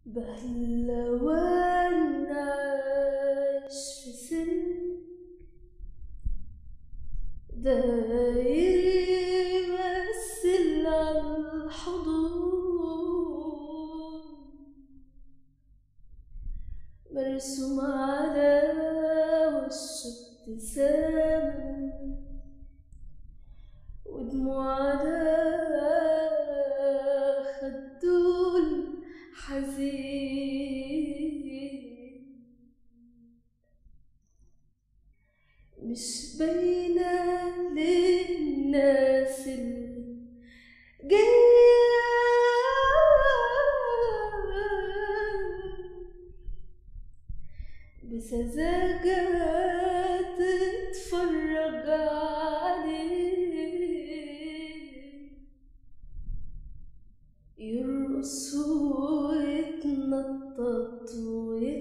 بهلوان عاش في سن داير يمثل عالحضور مرسوم على وشه ابتسامة ودموع على خده الحزين مش باينة للناس اللي جاية بسذاجة تتفرج عليه يرقص ويتنطط ويضحك